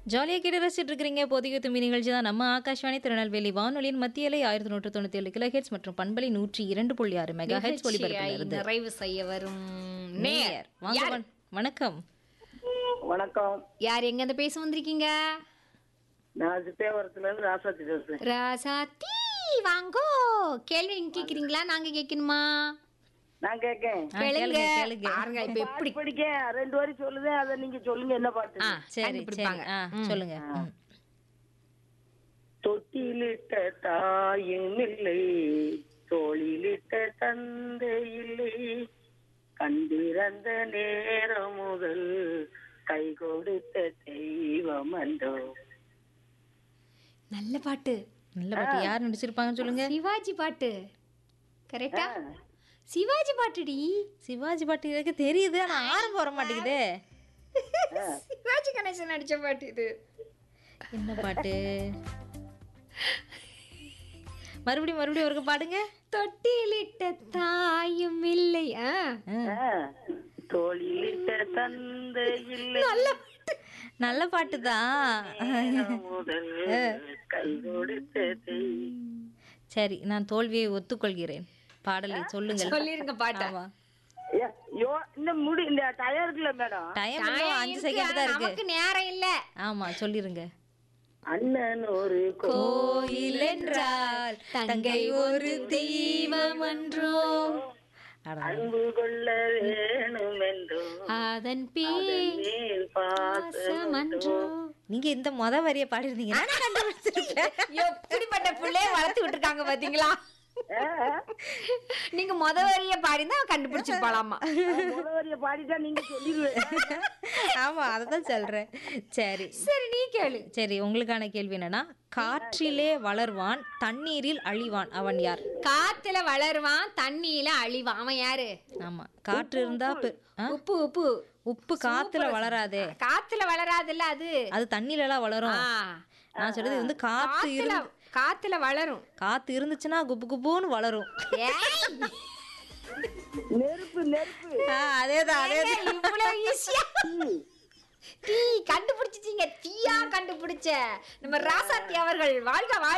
ஜாலியாக கேட்டு ரசிச்சுட்டு இருக்கிறீங்க பொதிகை தும்பி நிகழ்ச்சி தான் நம்ம ஆகாஷ்வாணி திருநெல்வேலி வானொலியின் மத்திய அலை ஆயிரத்தி நூற்று தொண்ணூற்றி ஏழு கிலோ ஹெட்ஸ் மற்றும் பண்பலை நூற்றி இரண்டு புள்ளி ஆறு மெகா ஹெட்ஸ் நிகழ்ச்சியை ஒளிபரப்பிலிருந்து நிறைவு செய்ய வரும் நேர் நேயர். வாங்க யார்? வண- வணக்கம் வணக்கம் யார் எங்க இருந்து பேச வந்திருக்கீங்க நான் சித்தேவரத்துல இருந்து ராசாத்தி பேசுறேன் ராசாத்தி வாங்கோ கேள்வி நீங்க கேக்குறீங்களா நாங்க கேட்கணுமா நான் கேட்கேன் ஆ, கேளுங்க கேளுங்க, கேளுங்க. பாருங்க இப்ப எப்படி பாட்டு படிக்கேன் ரெண்டு வரி சொல்லுதேன் அதை நீங்க சொல்லுங்க என்ன பாட்டு ஆ, சரி சரி கண்டுபிடிப்பாங்க. ஆ சொல்லுங்க ம். தொட்டிலிட்ட தாயும் இல்லை தோளிலிட்ட தந்தை இல்லை கண்டிருந்த நேரம் முதல் கை கொடுத்த தெய்வம் அன்றோ நல்ல பாட்டு நல்ல பாட்டு யார் நடிச்சிருப்பாங்கன்னு சொல்லுங்க சிவாஜி பாட்டு கரெக்டா சிவாஜி பாட்டுடி சிவாஜி பாட்டு எனக்கு தெரியுது ஆனா ஆரம்பம் வர மாட்டேங்குதே சிவாஜி கணேசன் நடிச்ச பாட்டு இது என்ன பாட்டு மறுபடியும் மறுபடியும் ஒருக்க பாடுங்க தொட்டிலிட்ட தாயும் இல்லை ஆ ஆ, தோளிலிட்ட தந்தை இல்லை நல்ல பாட்டு தான் நேரம் முதல் கை கொடுத்த தெய்வம் சரி நான் தோல்வியை ஒத்துக்கொள்கிறேன் பாடலை சொல்லுங்கள் சொல்லிருங்க பாட்டா ஆமா ஏ, யோ இந்த முடி இந்த டயர் இருக்குல்ல மேடம் டைம் இன்னும் அஞ்சு செகண்ட் தான் இருக்கு நமக்கு நேரம் இல்ல ஆமா சொல்லிருங்க அண்ணன் ஒரு கோ- கோயில் என்றால் தங்கை ஒரு தெய்வம் என்றோ அட, அன்பு கொள்ள வேணும் என்றோ அதன் பேர் மேல் பாசம் மன்றோ நீங்க இந்த மொத வரிய பாடிருந்தீங்க நானே கண்டுபிடிச்சிருப்பேன் எப்படிப்பட்ட பிள்ளைய வளர்த்து விட்டுருக்காங்க பாத்தீங்களா நீங்க முத வரிய பாடினா கண்டுபிடிச்சிருப்பாளாமா முதவரிய பாடிட்டா நீங்க சொல்லிடுவீங்க ஆமா அததான் சொல்றேன் சரி சரி நீ கேளு சரி உங்களுக்கான கேள்வி என்னன்னா காற்றிலே வளர்வான் தண்ணீரில் அழிவான் அவன் யார் காத்துல வளருவான் தண்ணியில அழிவான் அவன் யாரு ஆமா காற்று இருந்தா பு- ஆ? உப்பு உப்பு உப்பு காத்துல வளராதே காத்துல வளராதுல்ல அது அது தண்ணில எல்லாம் வளரும் ஆ. நான் சொல்றது வந்து காத்து காத்துல இருந்து காத்துல வளரும் காத்து இருந்துச்சுன்னா குப்பு குப்புன்னு வளரும் ஏய், நெருப்பு நெருப்பு ஆ, அதேதான் அதே ஏங்க இவ்வளவு ஈஸியா டீ கண்டுபிடிச்சிட்டீங்க தீயா கண்டுபிடிச்ச நம்ம ராசாத்தி அவர்கள் வாழ்க வாழ்க